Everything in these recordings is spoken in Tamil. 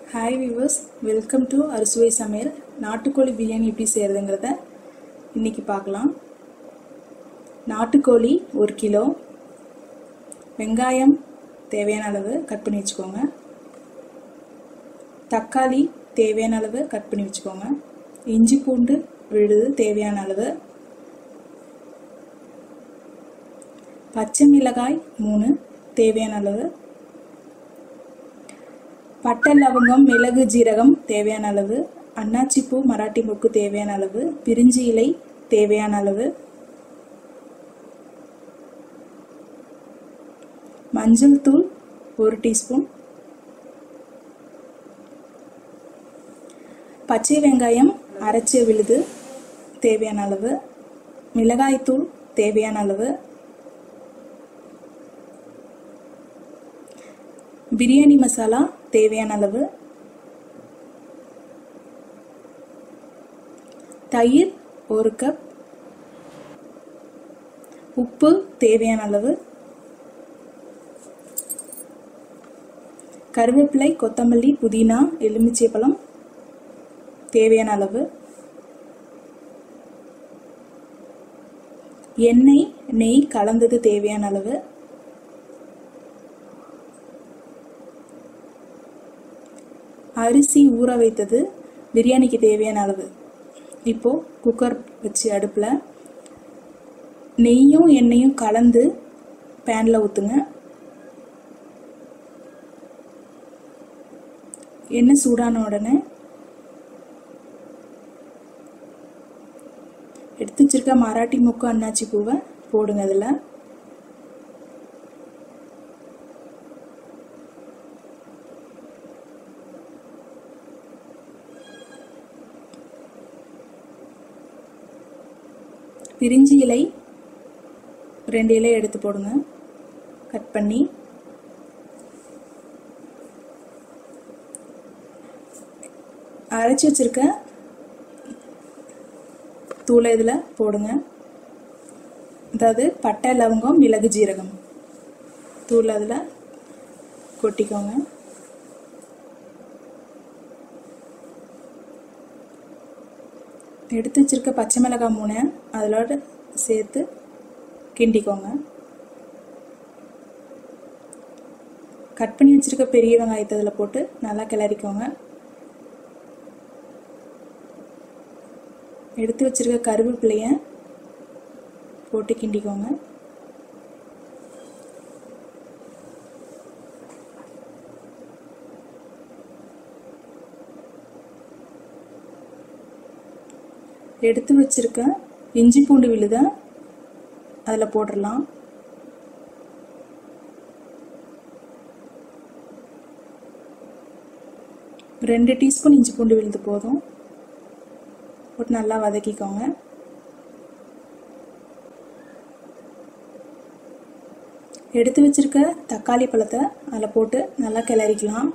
ஹாய் வியூவர்ஸ் வெல்கம் டு அறுசுவை சமையல் நாட்டுக்கோழி பிரியாணி எப்படி செய்கிறதுங்கிறத இன்றைக்கி பார்க்கலாம் நாட்டுக்கோழி ஒரு கிலோ வெங்காயம் தேவையான அளவு கட் பண்ணி வச்சுக்கோங்க தக்காளி தேவையான அளவு கட் பண்ணி வச்சுக்கோங்க இஞ்சி பூண்டு விழுது தேவையான அளவு பச்சை மிளகாய் மூணு தேவையான அளவு பட்டை லவங்கம் மிளகு ஜீரகம் தேவையான அளவு அன்னாச்சி பூ மராட்டி மொக்கு தேவையான அளவு பிரிஞ்சி இலை தேவையான அளவு மஞ்சள் தூள் ஒரு டீஸ்பூன் பச்சை வெங்காயம் அரைச்சி விழுது தேவையான அளவு மிளகாய்த்தூள் தேவையான அளவு பிரியாணி மசாலா தேவையான அளவு தயிர் ஒரு கப் உப்பு தேவையான அளவு கருவேப்பிலை கொத்தமல்லி புதினா எலுமிச்சை பழம் தேவையான அளவு எண்ணெய் நெய் கலந்தது தேவையான அளவு அரிசி ஊற வைத்தது பிரியாணிக்கு தேவையான அளவு இப்போது குக்கர் வச்சு அடுப்பில் நெய்யும் எண்ணெயும் கலந்து பேனில் ஊற்றுங்க எண்ணெய் சூடான உடனே எடுத்து வச்சிருக்க மராட்டி முக்கு அன்னாச்சி பூவை போடுங்க அதில் பிரிஞ்சி இலை ரெண்டு இலை எடுத்து போடுங்க கட் பண்ணி அரைச்சி வச்சிருக்க தூளை இதில் போடுங்க அதாவது பட்டை லவங்கம் மிளகு ஜீரகம் தூள் அதில் கொட்டிக்கோங்க எடுத்து வச்சிருக்க பச்சை மிளகாய் மூணு அதோட சேர்த்து கிண்டிக்கோங்க கட் பண்ணி வச்சிருக்க பெரிய வெங்காயத்தை அதில் போட்டு நல்லா கிளறிக்கோங்க எடுத்து வச்சிருக்க கருவேப்பிலைய போட்டு கிண்டிக்கோங்க எடுத்து வச்சிருக்க இஞ்சி பூண்டு விழுத அதில் போட்டுடலாம் ரெண்டு டீஸ்பூன் இஞ்சி பூண்டு விழுது போதும் போட்டு நல்லா வதக்கிக்கோங்க எடுத்து வச்சிருக்க தக்காளி பழத்தை அதில் போட்டு நல்லா கிளறிக்கலாம்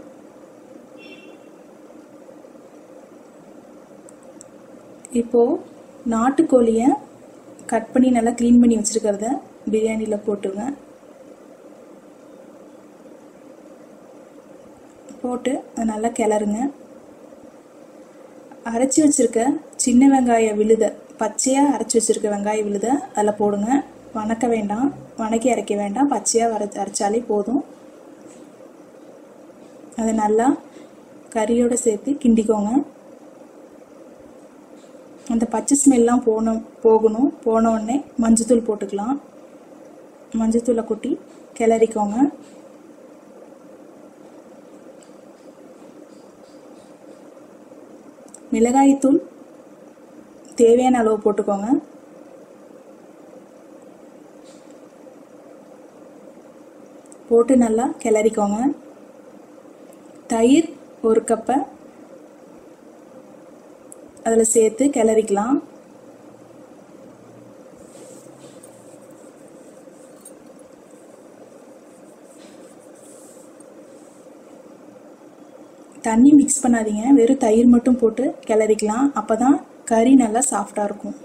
இப்போது நாட்டுக்கோழியை கட் பண்ணி நல்லா க்ளீன் பண்ணி வச்சுருக்கிறத பிரியாணியில் போட்டுருங்க போட்டு அதை நல்லா கிளறுங்க அரைச்சி வச்சுருக்க சின்ன வெங்காய விழுத பச்சையாக அரைச்சி வச்சுருக்க வெங்காய விழுத அதில் போடுங்க வணக்க வேண்டாம் வணக்கி அரைக்க வேண்டாம் பச்சையாக வர அரைச்சாலே போதும் அதை நல்லா கறியோடு சேர்த்து கிண்டிக்கோங்க அந்த பச்சை ஸ்மெல்லாம் போன போகணும் போன உடனே மஞ்சத்தூள் போட்டுக்கலாம் மஞ்சத்தூளை கொட்டி கிளறிக்கோங்க மிளகாய்த்தூள் தேவையான அளவு போட்டுக்கோங்க போட்டு நல்லா கிளறிக்கோங்க தயிர் ஒரு கப்பை அதில் சேர்த்து கிளறிக்கலாம் தண்ணி மிக்ஸ் பண்ணாதீங்க வெறும் தயிர் மட்டும் போட்டு கிளறிக்கலாம் அப்போ தான் கறி நல்லா சாஃப்டாக இருக்கும்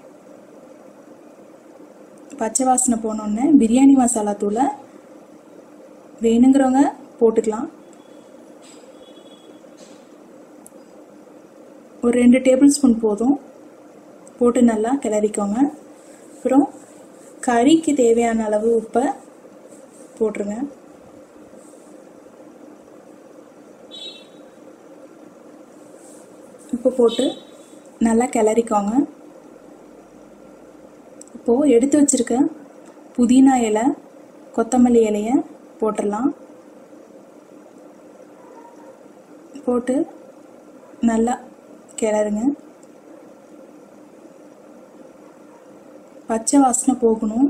பச்சை வாசனை போனோடனே பிரியாணி மசாலா தூளை வேணுங்கிறவங்க போட்டுக்கலாம் ஒரு ரெண்டு டேபிள் ஸ்பூன் போதும் போட்டு நல்லா கிளறிக்கோங்க அப்புறம் கறிக்கு தேவையான அளவு உப்பை போட்டுருங்க உப்பு போட்டு நல்லா கிளறிக்கோங்க இப்போது எடுத்து வச்சிருக்க புதினா இலை கொத்தமல்லி இலையை போட்டுடலாம் போட்டு நல்லா கிளறுங்க பச்சை வாசனை போகணும்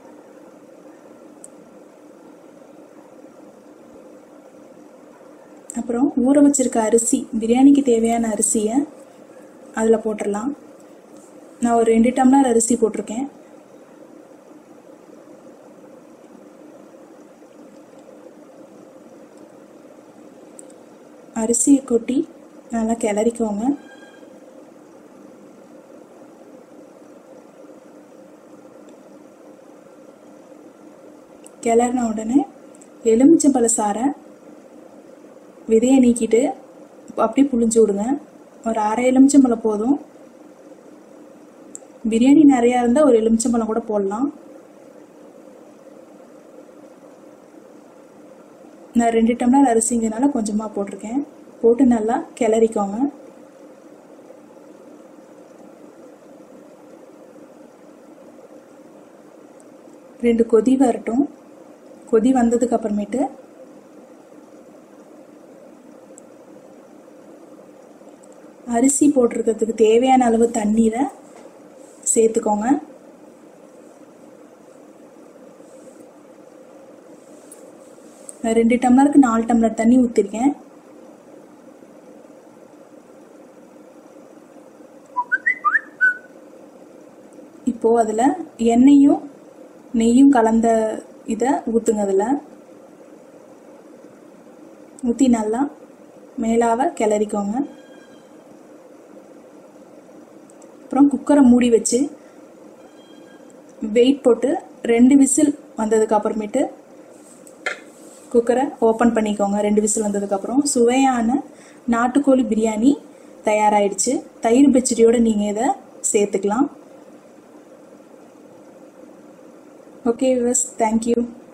அப்புறம் ஊற வச்சிருக்க அரிசி பிரியாணிக்கு தேவையான அரிசியை அதில் போட்டுடலாம் நான் ஒரு ரெண்டு டம்ளர் அரிசி போட்டிருக்கேன் அரிசியை கொட்டி நல்லா கிளறிக்கோங்க கிளறின உடனே எலுமிச்சம்பழ சாறை விதையை நீக்கிட்டு அப்படியே புழிஞ்சு விடுங்க ஒரு அரை எலுமிச்சம்பழம் போதும் பிரியாணி நிறையா இருந்தால் ஒரு எலுமிச்சம்பழம் கூட போடலாம் நான் ரெண்டு டம்ளர் அரிசிங்கனால கொஞ்சமாக போட்டிருக்கேன் போட்டு நல்லா கிளறிக்கோங்க ரெண்டு கொதி வரட்டும் கொதி வந்ததுக்கு அப்புறமேட்டு அரிசி போட்டிருக்கிறதுக்கு தேவையான அளவு தண்ணீரை சேர்த்துக்கோங்க நான் ரெண்டு டம்ளருக்கு நாலு டம்ளர் தண்ணி ஊற்றிருக்கேன் இப்போது அதில் எண்ணெயும் நெய்யும் கலந்த இதை ஊற்றுங்க அதில் ஊற்றி நல்லா மேலாக கிளறிக்கோங்க அப்புறம் குக்கரை மூடி வச்சு வெயிட் போட்டு ரெண்டு விசில் வந்ததுக்கு அப்புறமேட்டு குக்கரை ஓப்பன் பண்ணிக்கோங்க ரெண்டு விசில் வந்ததுக்கப்புறம் சுவையான நாட்டுக்கோழி பிரியாணி தயாராகிடுச்சு தயிர் பச்சடியோடு நீங்கள் இதை சேர்த்துக்கலாம் ஓகே விவஸ் தேங்க்யூ